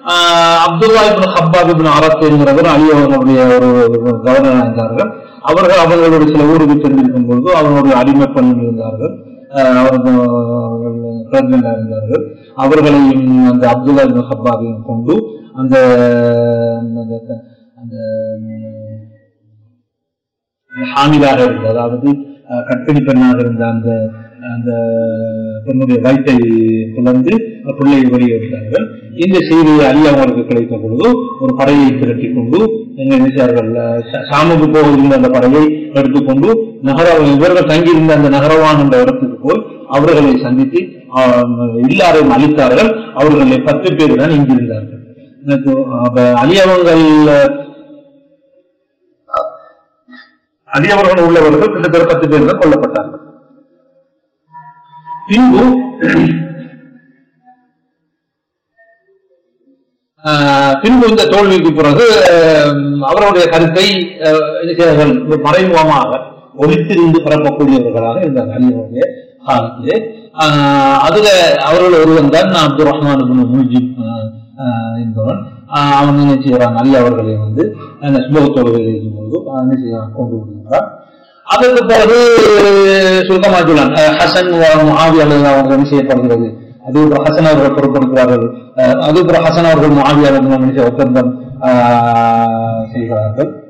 ஆஹ் அப்துல்லா இப்னு ஹப்பாப் இப்னு அரத் என்கிறவர் அலி அவர்களுடைய ஒரு கவர்னர் இருந்தார்கள் அவர்கள் அவர்களுடைய சில ஊருக்கு சென்றிருக்கும் பொழுது அவர்களுடைய அடிமை பெண்கள் இருந்தார்கள் ஆஹ் அவர்கள் பிரசிடண்டாக இருந்தார்கள் அவர்களையும் அந்த அப்துல்லா இப்னு ஹப்பாவையும் கொண்டு அந்த அந்த- அந்த ஹாமிலாக இருந்த அதாவது அஹ், கர்ப்பிணி பெண்ணாக இருந்த அந்த அந்த பெண்ணுடைய வயிற்றை பிளந்து பிள்ளையை வெளியே எடுத்தார்கள் இந்த செய்தியை அலி அவங்களுக்கு கிடைத்த பொழுது ஒரு படையை திரட்டி கொண்டு எங்க நினைச்சார்கள் சாமுக்கு போகின்ற அந்த படையை எடுத்துக்கொண்டு நகர இவர்கள் தங்கியிருந்த அந்த நகரவான் என்ற இடத்துக்கு போய் அவர்களை சந்தித்து ஆஹ், எல்லாரையும் அளித்தார்கள் அவர்களை பத்து பேர் தான் இங்கிருந்தார்கள் எனக்கு, அப்ப அலி அவங்கள் அடியவர்கள் உள்ளவர்கள் கிட்டத்தட்ட பத்து பேர் தான் கொல்லப்பட்டார்கள் பின்பு ஆஹ், பின்பு இந்த தோல்விக்கு பிறகு ஆஹ், அவருடைய கருத்தை ஆஹ், என்ன செய்தார்கள்? ஒரு மறைமுகமாக ஒளித்திருந்து பரப்பக்கூடியவர்களாக இருந்தார்கள் அலியவருடைய காலத்திலே ஆஹ், அதுல அவர்கள் ஒருவன் தான் அப்துல் ரஹ்மான் இப்னு முஜிப் ஆஹ், ஆஹ், என்பவன் ஆஹ், அவன் என்ன செய்கிறான் அலி அவர்களை வந்து அந்த சுப தொழுகை இருக்கும்போது அவன் என்ன செய்கிறான் கொண்டு வருகிறான் அதற்கு பிறகு சுல்கமா சொல்லான் ஹசன் முஹாவி அல்லது அவங்க என்ன செய்யப்படுகிறது அது ஒரு ஹசன் அவர்கள் பொறுப்படுத்துவார்கள் அஹ் அது ஒரு ஹசன் அவர்கள் முஹாவி அவர்கள் என்ன செய்ய ஒப்பந்தம் ஆஹ், செய்கிறார்கள்